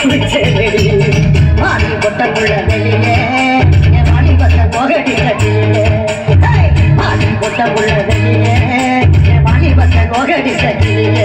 பிடிச்சேடி மாடி கொட்ட புள்ள வெளியே என் மாடி கொட்ட போகடி கட்டியே மாடி கொட்ட புள்ள வெளியே என் மாடி கொட்ட போகடி கட்டியே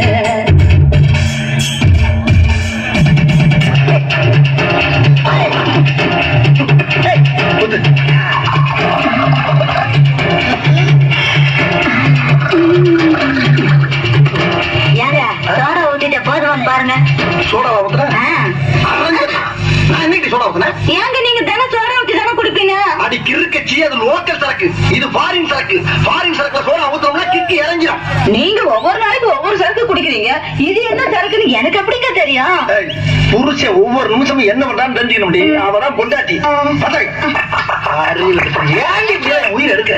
ஏங்க சோடா ஊத்திட்ட போதும் பாருங்க சோடா ஊத்துற நான் என்னைக்கு சோடா ஊத்துனேன் ஏங்க நீங்க தினம் சோடா ஊத்தி தானே குடிப்பீங்க அடி கிறுக்கச்சி அது லோக்கல் சரக்கு இது ஃபாரின் சரக்கு ஃபாரின் சரக்குல சோடா ஊத்துறோம்னா கிக்கு இறங்கிடும் நீங்க ஒவ்வொரு நாளைக்கு ஒவ்வொரு சரக்கு குடிக்கிறீங்க இது என்ன சரக்குன்னு எனக்கு எப்படிங்க தெரியும் ஏய், புருஷன் ஒவ்வொரு நிமிஷமும் என்ன பண்றான்னு தெரிஞ்சுக்கணும் முடி அவதான் பொண்டாட்டி பட்டாய். அறிவு கெட்ட. ஏன்டி இப்படி என் உயிர் எடுக்கிற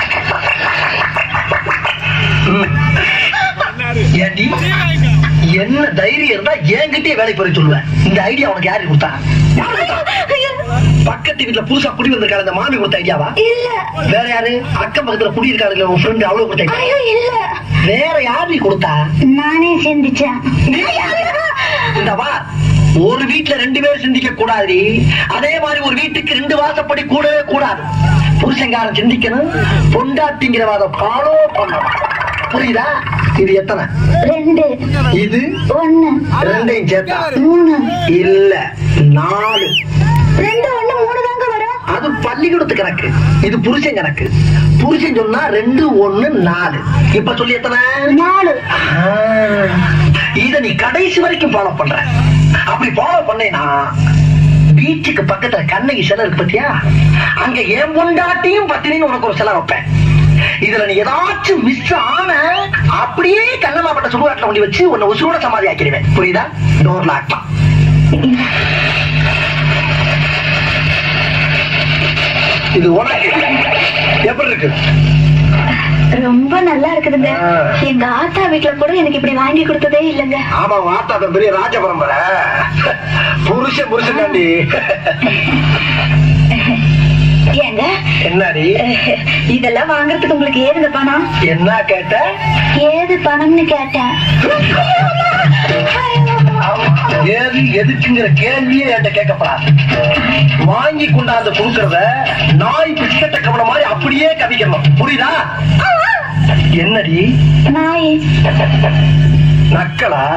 ம். ஏண்டி என்ன தைரியம் இருந்தா என்கிட்டயே வேலைக்கு போய் சொல்லுவேன் இந்த ஐடியா உனக்கு யாரு கொடுத்தா யாரு கொடுத்தா? பக்கத்து வீட்டுல புதுசா குடி வந்திருக்காரு அந்த மாமி கொடுத்த ஐடியாவா இல்ல வேற யாரு அக்கம் பக்கத்துல குடி இருக்காரு உன் ஃப்ரெண்ட் அவ்வளவு கொடுத்த idea? ஐயோ இல்ல வேற யாரு கொடுத்தா நானே சிந்திச்சேன் இந்த வா ஒரு வீட்டுல ரெண்டு பேரும் சிந்திக்க கூடாது அதே மாதிரி ஒரு வீட்டுக்கு ரெண்டு வாசப்படி கூடவே கூடாது புருஷங்காரன் சிந்திக்கணும் பொண்டாட்டிங்கிறவாத ஃபாலோ பண்ணணும் புரியுதா இது எத்தனை ரெண்டு இது ஒண்ணு ரெண்டையும் சேர்த்தா மூணு இல்ல நாலு ரெண்டு ஒண்ணு மூணு தாங்க வரும் அது பள்ளிக்கூடத்து கணக்கு இது புருஷன் கணக்கு புருஷன் சொன்னா ரெண்டு ஒண்ணு நாலு இப்ப சொல்லி எத்தனை நாலு ஆ, இத நீ கடைசி வரைக்கும் ஃபாலோ பண்ற அப்படி ஃபாலோ பண்ணேனா பீச்சுக்கு பக்கத்துல கண்ணகி சிலை இருக்கு பத்தியா அங்க என் பொண்டாட்டியும் பத்தினின்னு உனக்கு ஒரு சிலை வைப்பேன் இதுல நீ ஏதாச்சும் மிஸ் ஆன அப்படியே கண்ணமாப்பட்ட சுடுகாட்டுல கொண்டு வச்சு உன்னை உசுரோட சமாதி ஆக்கிடுவேன் புரியுதா டோர் லாக் இது உனக்கு எப்படி இருக்கு ரொம்ப நல்லா இருக்குதுங்க ஆ. எங்க ஆத்தா வீட்டுல கூட எனக்கு இப்படி வாங்கி கொடுத்ததே இல்லைங்க ஆமா வார்த்தா தான் பெரிய ராஜ பரம்பரை புருஷன் புருஷன் தாண்டி ஏங்க என்னடி இதெல்லாம் வாங்குறதுக்கு உங்களுக்கு ஏதுங்க பணம் என்ன கேட்ட ஏது பணம்னு கேட்டேன் ஏது எதுக்குங்கிற கேள்வியே என்கிட்ட கேட்கப்படாது வாங்கி கொண்டாந்து கொடுக்கறத நாய் பிஸ்கட்ட கவன மாதிரி அப்படியே கவிக்கணும் புரியுதா என்னடி நாய் நக்கலா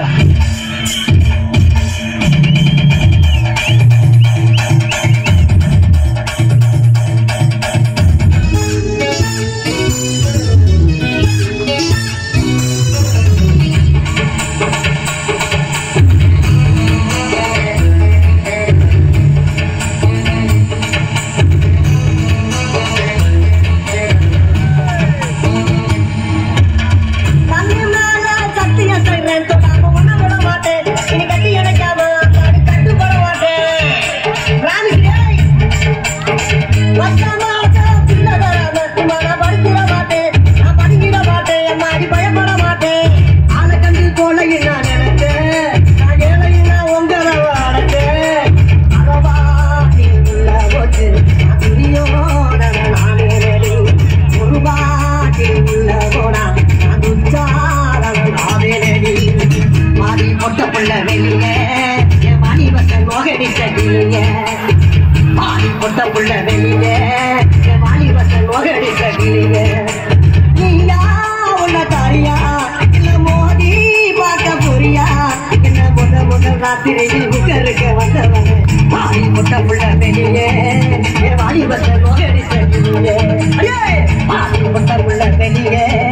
தண்ணி மேல சத்தியம் செய்றேன் தொடாம ஒண்ண விட மாட்டேன் இனி கட்டி அணைக்காம அடி கட்டுப்பட மாட்டேன் ராமிக்கு வசமா பிள்ளை தராம சும்மா படுத்துட மாட்டேன் நான் பதுங்கிட மாட்டேன் அம்மா அடி பயப்பட மாட்டேன் ஆளை கண்டு கொலையும் நான் நினைச்சேன் நான் ஏழையும் நான் உங்களை அடைச்சேன் அதவா நீ உள்ள போச்சு நான் துரியோட நானே ரெடி ஒரு பாட்டி உள்ள போனா நான் துச்சாரன் நானே ரெடி மாறி பொட்ட புள்ள வெளியே என் மணி வசன் மோகடி கட்டியே மாறி பொட்ட புள்ள வெளியே என் மணி வசன் மோகடி கட்டியே நீயா உன்ன தாரியா இல்ல மோதி பார்க்க புரியா என்ன முத முதல் ராத்திரி உக்கருக்க வந்தவன் மாறி பொட்ட புள்ள வெளியே என் மணி வசன் மோகடி கட்டியே மாறி பொட்ட புள்ள வெளியே